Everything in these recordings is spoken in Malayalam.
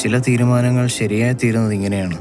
ചില തീരുമാനങ്ങൾ ശരിയായി തീരുന്നത് ഇങ്ങനെയാണ്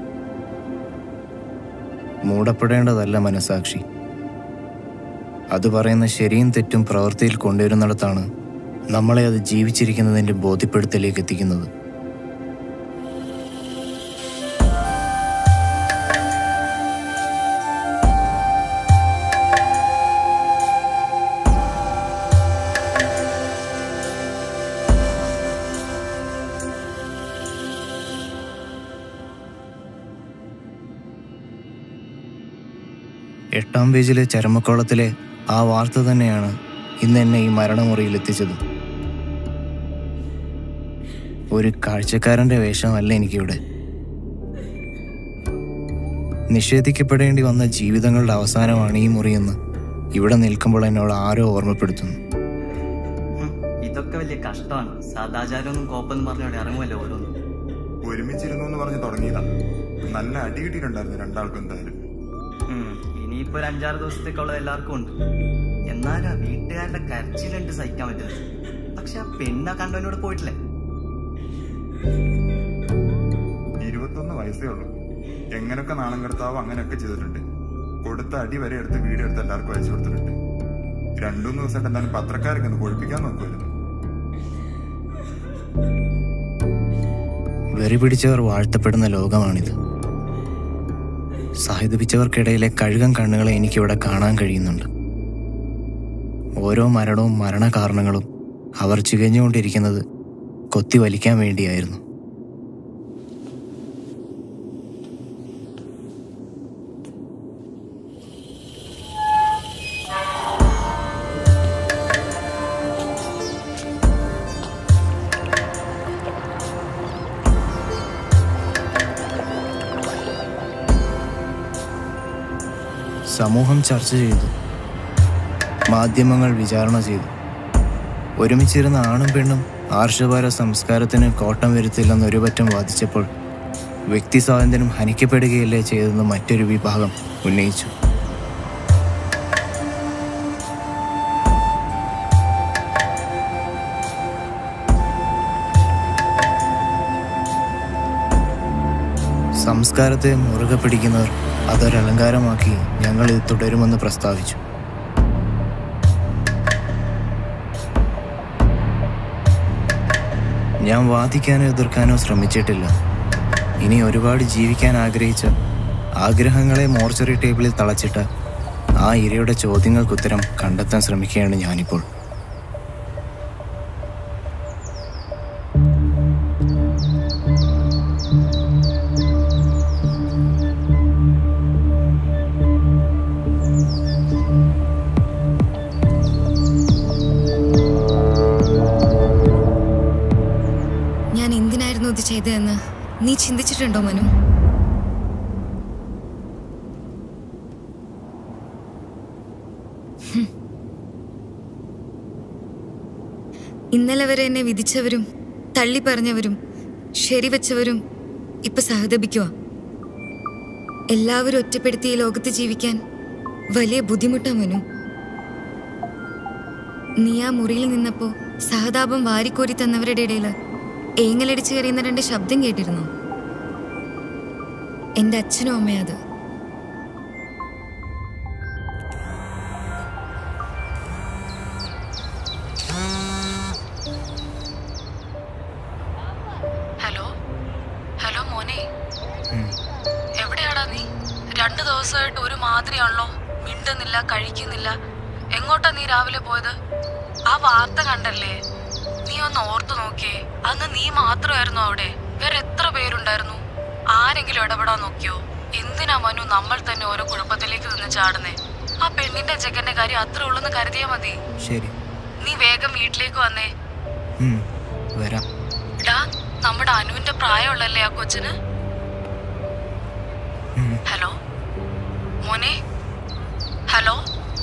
മൂടപ്പെടേണ്ടതല്ല മനസാക്ഷി അത് പറയുന്ന ശരിയും തെറ്റും പ്രവൃത്തിയിൽ കൊണ്ടുവരുന്നിടത്താണ് നമ്മളെ അത് ജീവിച്ചിരിക്കുന്നതിൻ്റെ ബോധ്യപ്പെടുത്തലേക്ക് എത്തിക്കുന്നത് എട്ടാം പേജിലെ ചരമക്കോളത്തിലെ ആ വാർത്ത തന്നെയാണ് ഇന്ന് എന്നെ ഈ മരണമുറിയിൽ എത്തിച്ചത് ഒരു കാഴ്ചക്കാരന്റെ വേഷമല്ല എനിക്കിവിടെ നിഷേധിക്കപ്പെടേണ്ടി വന്ന ജീവിതങ്ങളുടെ അവസാനമാണ് ഈ മുറിയെന്ന് ഇവിടെ നിൽക്കുമ്പോൾ എന്നോട് ആരോ ഓർമ്മപ്പെടുത്തുന്നു ഹും, ഇതൊക്കെ വലിയ കഷ്ടമാണ് സദാചാരമൊന്നും കോപ്പെന്ന് പറഞ്ഞോടെ ഇറങ്ങുമല്ലോ ഓരോന്നും ഒരുമിച്ചിരുന്നു എന്ന് പറഞ്ഞ് തുടങ്ങിയതാ നല്ല അടി കിട്ടിയിട്ടുണ്ടായിരുന്നു രണ്ടാൾക്കും എന്തായാലും ഉം, ഇനിയിപ്പോ ഒരു അഞ്ചാറ് ദിവസത്തേക്കുള്ളത് എല്ലാവർക്കും ഉണ്ട് എന്നാലും ആ വീട്ടുകാരുടെ കരച്ചിലുണ്ട് സഹിക്കാൻ പറ്റുന്നത് പക്ഷെ ആ പെണ്ണ കണ്ടവനോട് പോയിട്ടില്ലേ ഇരുപത്തൊന്ന് വയസ്സേ ഉള്ളൂ എങ്ങനെയൊക്കെ നാണം കെടുത്താവോ അങ്ങനെയൊക്കെ ചെയ്തിട്ടുണ്ട് കൊടുത്ത അടി വരെ എടുത്ത് വീഡിയോ എടുത്ത് എല്ലാവർക്കും അയച്ചു കൊടുത്തിട്ടുണ്ട് രണ്ടുമൂന്ന് ദിവസമായിട്ട് എന്തായാലും പത്രക്കാരൊക്കെ ഒന്ന് കൊഴിപ്പിക്കാൻ നോക്കുമായിരുന്നു വെറി പിടിച്ചവർ വാഴ്ത്തപ്പെടുന്ന ലോകമാണിത് സാഹിതിപ്പിച്ചവർക്കിടയിലെ കഴുകൻ കണ്ണുകളെ എനിക്കിവിടെ കാണാൻ കഴിയുന്നുണ്ട് ഓരോ മരണവും മരണകാരണങ്ങളും അവർ ചികഞ്ഞുകൊണ്ടിരിക്കുന്നത് കൊത്തി വലിക്കാൻ വേണ്ടിയായിരുന്നു സമൂഹം ചർച്ച ചെയ്തു മാധ്യമങ്ങൾ വിചാരണ ചെയ്തു ഒരുമിച്ചിരുന്ന ആണും പെണ്ണും ആർഷഭാര സംസ്കാരത്തിന് കോട്ടം വരുത്തില്ലെന്ന് ഒരുപറ്റം വാദിച്ചപ്പോൾ വ്യക്തി സ്വാതന്ത്ര്യം ഹനിക്കപ്പെടുകയല്ലേ ചെയ്തതെന്ന് മറ്റൊരു വിഭാഗം ഉന്നയിച്ചു സംസ്കാരത്തെ മുറുകെ പിടിക്കുന്നവർ അതൊരലങ്കാരമാക്കി ഞങ്ങൾ ഇത് തുടരുമെന്ന് പ്രസ്താവിച്ചു ഞാൻ വാദിക്കാനോ എതിർക്കാനോ ശ്രമിച്ചിട്ടില്ല ഇനി ഒരുപാട് ജീവിക്കാൻ ആഗ്രഹിച്ച ആഗ്രഹങ്ങളെ മോർച്ചറി ടേബിളിൽ തളച്ചിട്ട് ആ ഇരയുടെ ചോദ്യങ്ങൾക്കുത്തരം കണ്ടെത്താൻ ശ്രമിക്കുകയാണ് ഞാനിപ്പോൾ ഞാൻ എന്തിനായിരുന്നു ഇത് ചെയ്തതെന്ന് നീ ചിന്തിച്ചിട്ടുണ്ടോ മനു ഹും. ഇന്നലെ വരെ എന്നെ വിധിച്ചവരും തള്ളി പറഞ്ഞവരും ശരിവച്ചവരും ഇപ്പൊ സഹതപിക്കുക എല്ലാവരും ഒറ്റപ്പെടുത്തി ഈ ലോകത്ത് ജീവിക്കാൻ വലിയ ബുദ്ധിമുട്ടാ മനു നീ ആ മുറിയിൽ നിന്നപ്പോ സഹതാപം വാരിക്കോരി തന്നവരുടെ ഇടയിൽ ഏങ്ങലടിച്ച് കയറിയുന്ന രണ്ട് ശബ്ദം കേട്ടിരുന്നു എന്റെ അച്ഛനും അമ്മയും അത് ഹലോ ഹലോ മോനെ എവിടെയാടാ നീ രണ്ടു ദിവസമായിട്ട് ഒരു മാതിരിയാണല്ലോ മിണ്ടുന്നില്ല കഴിക്കുന്നില്ല എങ്ങോട്ടാ നീ രാവിലെ പോയത് ആ വാർത്ത കണ്ടല്ലേ നീ ഒന്ന് ഓർത്തു നോക്കിയേ അന്ന് നീ മാത്രമായിരുന്നു അവിടെ വേറെ എത്ര പേരുണ്ടായിരുന്നു ആരെങ്കിലും ഇടപെടാൻ നോക്കിയോ എന്തിനാ മനു നമ്മൾ തന്നെ ഓരോ കുഴപ്പത്തിലേക്ക് നിന്ന് ചാടുന്നേ ആ പെണ്ണിന്റെ ചെക്കന്റെ കാര്യം അത്ര ഉള്ളെന്ന് കരുതിയാ മതി ശരി നീ വേഗം വീട്ടിലേക്ക് വന്നേ ഉം, വരാം ഡാ നമ്മുടെ അനുവിന്റെ പ്രായമുള്ളല്ലേ ആ കൊച്ചിന് ഉം. ഹലോ മോനെ ഹലോ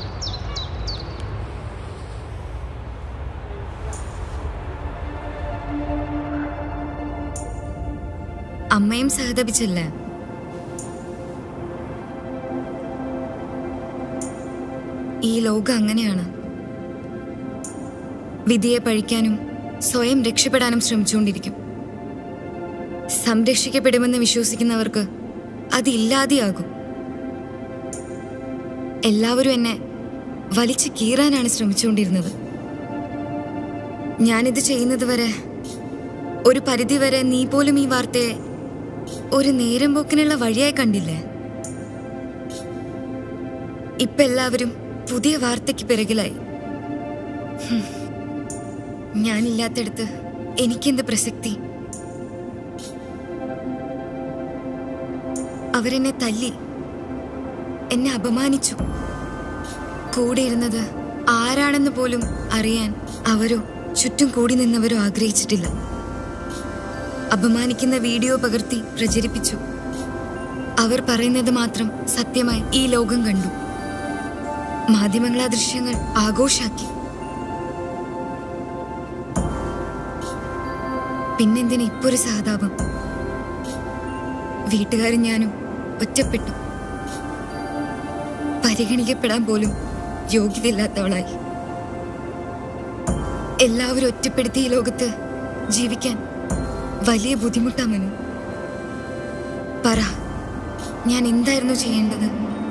അമ്മയും സഹതപിച്ചല്ലേ ഈ ലോകം അങ്ങനെയാണ് വിധിയെ പഴിക്കാനും സ്വയം രക്ഷപ്പെടാനും ശ്രമിച്ചുകൊണ്ടിരിക്കും സംരക്ഷിക്കപ്പെടുമെന്ന് വിശ്വസിക്കുന്നവർക്ക് അതില്ലാതെയാകും എല്ലാവരും എന്നെ വലിച്ചു കീറാനാണ് ശ്രമിച്ചുകൊണ്ടിരുന്നത് ഞാനിത് ചെയ്യുന്നത് വരെ ഒരു പരിധിവരെ നീ പോലും ഈ വാർത്തയെ ഒരു നേരം പോക്കിനുള്ള വഴിയായി കണ്ടില്ലേ ഇപ്പൊ എല്ലാവരും പുതിയ വാർത്തയ്ക്ക് പിറകിലായി ഹും. ഞാനില്ലാത്തടത്ത് എനിക്കെന്ത് പ്രസക്തി അവരെന്നെ തല്ലി എന്നെ അപമാനിച്ചു കൂടെ ഇരുന്നത് ആരാണെന്ന് പോലും അറിയാൻ അവരോ ചുറ്റും കൂടി നിന്നവരോ ആഗ്രഹിച്ചിട്ടില്ല അപമാനിക്കുന്ന വീഡിയോ പകർത്തി പ്രചരിപ്പിച്ചു അവർ പറയുന്നത് മാത്രം സത്യമായി ഈ ലോകം കണ്ടു മാധ്യമങ്ങൾ ആ ദൃശ്യങ്ങൾ ആഘോഷാക്കി പിന്നെന്തിന് ഇപ്പൊരു സഹതാപം വീട്ടുകാരും ഞാനും ഒറ്റപ്പെട്ടു പരിഗണിക്കപ്പെടാൻ പോലും യോഗ്യതയില്ലാത്തവളായി എല്ലാവരും ഒറ്റപ്പെടുത്തി ഈ ലോകത്ത് ജീവിക്കാൻ വലിയ ബുദ്ധിമുട്ടാ മനു പറ ഞാൻ എന്തായിരുന്നു ചെയ്യേണ്ടത്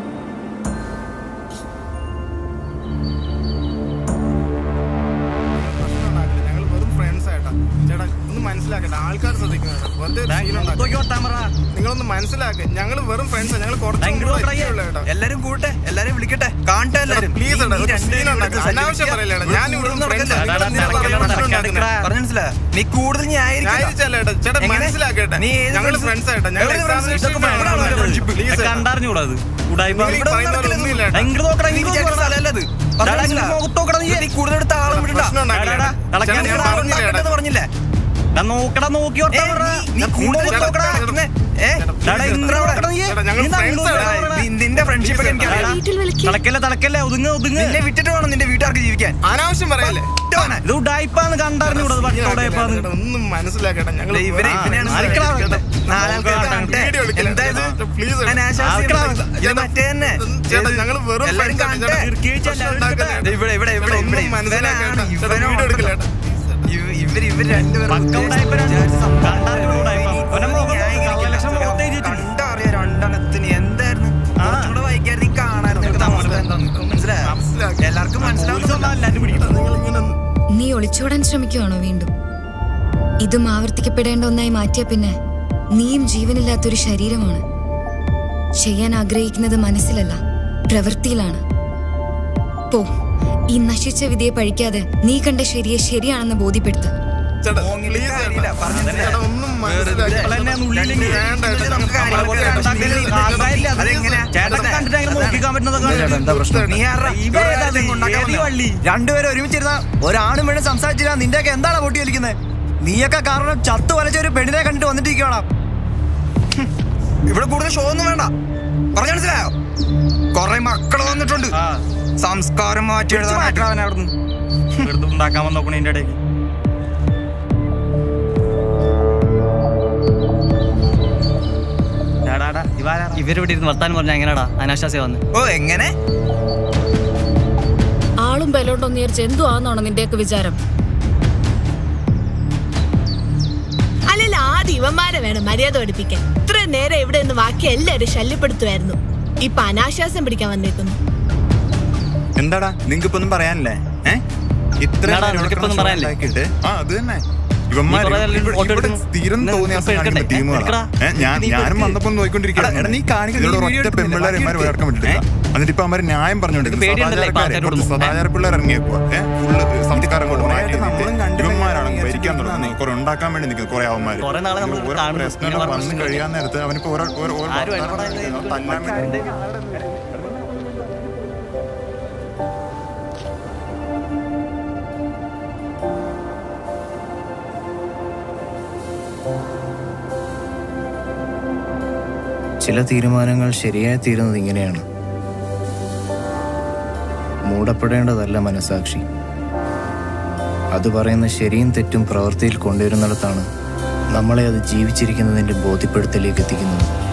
ഞങ്ങൾ വെറും ഫ്രണ്ട്സ് ആയിട്ടാ ചേട്ടാ ഒന്ന് മനസ്സിലാക്കട്ടെ ആൾക്കാർ ശ്രദ്ധിക്കണം കേട്ടോ. വെറുതെ ഒരു scene ഉണ്ടാക്കരുത്. നിങ്ങളൊന്ന് മനസ്സിലാക്ക് ഞങ്ങൾ വെറും ഫ്രണ്ട്സ് ഞങ്ങൾ കുറച്ച് കേട്ടോ എല്ലാരും കൂട്ടെ എല്ലാരും വിളിക്കട്ടെ കാണട്ടെ എല്ലാരും പ്ലീസ് ഏട്ടാ, ഈ ഒരു രണ്ടുപേരും scene ഉണ്ടാക്കരുത്. വിളിച്ച് അനാവശ്യം പറയില്ല ഏട്ടാ. ഞാൻ ഇവിടെ കൂടുതൽ friends ആ. നടക്കല്ലേ? നിങ്ങൾ എന്തിനാ പ്രശ്നം ഉണ്ടാക്കുന്നത്? പറഞ്ഞു മനസ്സിലായോ? നീ കൂടുതൽ ന്യായീകരിച്ചല്ല ഏട്ടാ. ചേട്ടാ, മനസ്സിലാക്കട്ടെ. നീ ഏത് ഞങ്ങള് friends? friends ആയിട്ടാ. ഞങ്ങള് എവിടെ friends? examination ഇതൊക്കെ time ആണ് friends. friendship. Please ഏട്ടാ. കണ്ടറിഞ്ഞൂടാ അത് ഉടായ്പ നിങ്ങൾ ഈ ഇവിടെ പറയുന്ന പോലെ നടക്കരുത്. ഒന്നുമില്ല ഏട്ടാ. ഇങ്ങോട്ട് നോക്കടാ നീ ഇങ്ങോട്ട് വിചാരിച്ച നോക്കടാ. സ്ഥലമല്ല ഇത്. ഡാ, പറഞ്ഞു ഡാ, മനസ്സിലായോ? മുഖത്ത് നോക്കടാ നീ. നീ കൂടുതൽ എടുത്ത് ആളം വിടണ്ട പ്രശ്നം ഉണ്ടാക്കില്ല ഡാ, ഡാ, ഏട്ടാ. ഡാ, ചേട്ടാ, ഞാൻ ഞാൻ ആളം പറഞ്ഞില്ലേ ഏട്ടാ. ഉണ്ടാക്കരുതെന്ന് പറഞ്ഞില്ലേ ഡാ, നോക്കടാ നോക്കി ഏ, ഓർത്താ പറ. നീ- നീ കൂടുതൽ ചേട്ടാ, നോക്കടാ. ചേട്ടാ, പിന്നെ, ഏ, ഡാ, ഡാ, ഇങ്ങോട്ട് നോക്കടാ നീ. ചേട്ടാ, ഞങ്ങൾ നീ ദാ friends ഇങ്ങോട്ട് ആണ്. നോക്കടാ. നീ- നിന്റെ ഫ്രണ്ട്ഷിപ്പ് ഒക്കെ എനിക്കറിയാം വീട്ടിൽ വിളിക്കുക തളക്കല്ലേ തളക്കല്ലേ ഒതുങ്ങ് ഒതുങ്ങ് നിന്നെ വിട്ടിട്ട് വേണം നിന്റെ വീട്ടുകാർക്ക് ജീവിക്കാൻ അനാവശ്യം പറയല്ലേ ഇട്ടോനെ. ഇത് ഉടായ്പാന്ന് കണ്ടറിഞ്ഞൂടാ അത് വട്ടോടയപ്പാന്ന് ചേട്ടാ, ഒന്നും മനസ്സിലാക്കട്ടെ ഞങ്ങൾ ദേ, ഇവര് ആ, ഇവനെയാണ് ആർക്കടാ ശ്രദ്ധിക്കേണ്ടത്. നാലാൾക്കാർ നോക്കടാ, കാണട്ടെ. വീഡിയോ എടുക്കില്ല. എന്തായത് Please ഏട്ടാ. അനാശാസ്യം ആർക്കടാ? ഇത് മറ്റേ തന്നെ ചേട്ടാ ഞങ്ങൾ വെറും എല്ലാരും friends ആണ്. കാണട്ടെ. ചേട്ടാ, ഇറുക്കിയേച്ച് പ്രശ്നം എല്ലാവരും ഉണ്ടാക്കല്ലേ എടുക്കട്ടെ. ഏട്ടാ. ഇവിടെ ഇവിടെ ഇവിടെ ചേട്ടാ, ഇവിടെ ഒന്നും മനസ്സിലാക്കട്ടെ. ഇവനാണ് ചേട്ടാ, ഇവനോ വീഡിയോ എടുക്കില്ല ഏട്ടാ. ഇവ- ഇവര് ഇവര് രണ്ടുപേരും പക്ക ഉടായ്പനാണ്. വിചാരിച്ച സംഭവം. കണ്ടറിഞ്ഞൂടാ ഉടായ്പ. അവന്റെ മുഖം നോക്ക്. ന്യായീകരിക്കില്ല. ലക്ഷം മുഖത്ത് എഴുതിയിട്ടുണ്ട്. കണ്ടറിയാം രണ്ടെണ്ണത്തിന് എന്തായിരുന്നു കുറച്ചും കൂടെ വായിക്കായിരുന്നു ഈ കാണായിരുന്നു ഒരു തമാശ എന്താന്ന് മനസ്സിലായോ മനസ്സിലാക്കി. എല്ലാവർക്കും മനസ്സിലാവുന്ന പോലീസ് എല്ലാരും പിടിക്കും നിങ്ങളിങ്ങനെ നീ ഒളിച്ചോടാൻ ശ്രമിക്കുവാണോ വീണ്ടും ഇതും ആവർത്തിക്കപ്പെടേണ്ട ഒന്നായി മാറ്റിയ പിന്നെ നീയും ജീവനില്ലാത്തൊരു ശരീരമാണ് ചെയ്യാൻ ആഗ്രഹിക്കുന്നത് മനസ്സിലല്ല പ്രവൃത്തിയിലാണ് പോ ഈ നശിച്ച വിധിയെ പഴിക്കാതെ നീ കണ്ട ശരിയെ ശരിയാണെന്ന് ബോധ്യപ്പെടുത്ത ചേട്ടാ, മോങ്ങിയിട്ട് please കാര്യമില്ല. ചേട്ടാ. പറഞ്ഞില്ലേ? ചേട്ടാ, ഒന്നും മനസ്സിലാക്കി. ഇപ്പോൾ എന്നെ ഉള്ളിലെങ്കിൽ വേണ്ട ഏട്ടാ, നമുക്ക് ഞങ്ങൾ കാര്യങ്ങൾ വളരെ ഉണ്ടാക്കരുത്. ചേട്ടാ, ആൾക്കാരില്ല. അതെങ്ങനെയാ? ചേട്ടൻ കണ്ടിട്ട് അങ്ങനെ നോക്കിക്കാൻ പറ്റുന്നതൊക്കെ ചേട്ടാ എന്താ പ്രശ്നം നീ ആരാ? ഇവ ഇവിടെ ഏതാ ഇത്? ആരെങ്കിലും ഉണ്ടാക്കാൻ ഏത് ഈ വന്നോ? വള്ളി രണ്ടുപേരും ഒരുമിച്ചിരുന്ന ഒരാണും വേണം സംസാരിച്ചില്ല നിന്റെയൊക്കെ എന്താണ് പൊട്ടി വലിക്കുന്നത് നീയൊക്കെ കാരണം ചത്തു വലച്ച ഒരു പെണ്ണിനെ കണ്ടിട്ട് വന്നിട്ടിരിക്കണം ഇവിടെ കൂടുതൽ ഷോ ഒന്നും വേണ്ട പറഞ്ഞു മനസ്സിലായോ കൊറേ മക്കള് വന്നിട്ടുണ്ട് ആ സംസ്കാരം മാറ്റി എഴുതാനായിട്ട് അവനെ അവിടുന്ന് വെറുതെ ഉണ്ടാക്കാൻ വന്ന് നോക്കണ ഇതിന്റെ ഇടയ്ക്ക് ഡാടാ ഇവാരാ ഇവരിവിടെ ഇരുന്ന് വർത്താനം പറഞ്ഞാൽ എങ്ങനെയാടാ അനാശാസ്യ വന്ന് ഓ എങ്ങനെ ആളും ബലോണ്ടോന്ന് വിചാരിച്ച് എന്തു ആണെന്നാണോ നിന്റെയൊക്കെ വിചാരം അല്ലല്ല ആദ്യം ഇവന്മാരെ വേണം മര്യാദ പഠിപ്പിക്കാൻ ഇത്ര നേരം ഇവിടെ നിന്ന് ബാക്കി എല്ലാവരും ശല്യപ്പെടുത്തുമായിരുന്നു ഇപ്പൊ അനാശ്വാസം പിടിക്കാൻ വന്നേക്കുന്നു എന്താടാ നിങ്ങക്ക് ഇപ്പൊ ഒന്നും പറയാനില്ലേ ഏഹ് ഇത്ര എന്താടാ, നേരം നിനക്കിപ്പോ ഒന്നും ഇവിടെ പറയാനില്ലേ? ഉണ്ടാക്കിയിട്ട്, ആ അത് തന്നെ ഇവന്മാര് നീ കുറേ നേരം ഇവിടെ- ഫോട്ടോ ഇവിടെ എടുക്കുന്നു. സ്ഥിരം ഇന്ന് തോന്നിയ ഇപ്പൊ എടുക്കട്ടെ? ടീമുകളാണ് എടുക്കടാ. ഏ, ഞാൻ നീ ഇപ്പൊ ഞാനും എടുക്ക്. വന്നപ്പോ നോക്കിക്കൊണ്ടിരിക്കുകയാണ് എടാ, നീ കാണിക്കുന്ന ഇതിലൂടെ നീ വീഡിയോ ഒറ്റ എടുക്കുന്നില്ല, പെമ്പിള്ളേരെ ബാക്കി ഇമാര് എടുക്ക്. വഴക്കം വിട്ടിട്ടില്ല എന്നിട്ട് ഇപ്പൊ അവര് ന്യായം പറഞ്ഞോണ്ടിരിക്കുന്നു പേടിയുണ്ടല്ലോ ഇപ്പൊ സദാചാരക്കാരെ ആൾക്കാരോട് കുറച്ച് സദാചാര പിള്ളേർ ഇറങ്ങിയേക്കുക ഏഹ് ഫുള്ള് സംസ്കാരം കൊണ്ട് മാറ്റി നമ്മളും നിർത്തി. കണ്ടില്ല, ഇവന്മാരാണ് ഇങ്ങനെ ഭരിക്കാൻ ഇരിക്കുന്നതാണ്. തുടങ്ങുന്നത് കുറെ ഉണ്ടാക്കാൻ വേണ്ടി നിൽക്കുന്നത് കുറെ അവന്മാര് കുറെ നാളെ നമ്മൾ ഓരോ കാണുന്നു. പ്രശ്നങ്ങൾ ഇങ്ങനെ വന്ന് പ്രശ്നങ്ങൾ. കഴിയാൻ നേരത്ത് അവനിപ്പോ ഓരോ ഓരോ ഓരോ ആരും വർത്താനം ഇടപെടാതെ പറയുന്നത് തല്ലാൻ വേണ്ടി ചില തീരുമാനങ്ങൾ ശരിയായി തീരുന്നത് ഇങ്ങനെയാണ് മൂടപ്പെടേണ്ടതല്ല മനസാക്ഷി അത് പറയുന്ന ശരിയും തെറ്റും പ്രവൃത്തിയിൽ കൊണ്ടുവരുന്നിടത്താണ് നമ്മളെ അത് ജീവിച്ചിരിക്കുന്നതിൻ്റെ ബോധ്യപ്പെടുത്തലേക്ക് എത്തിക്കുന്നത്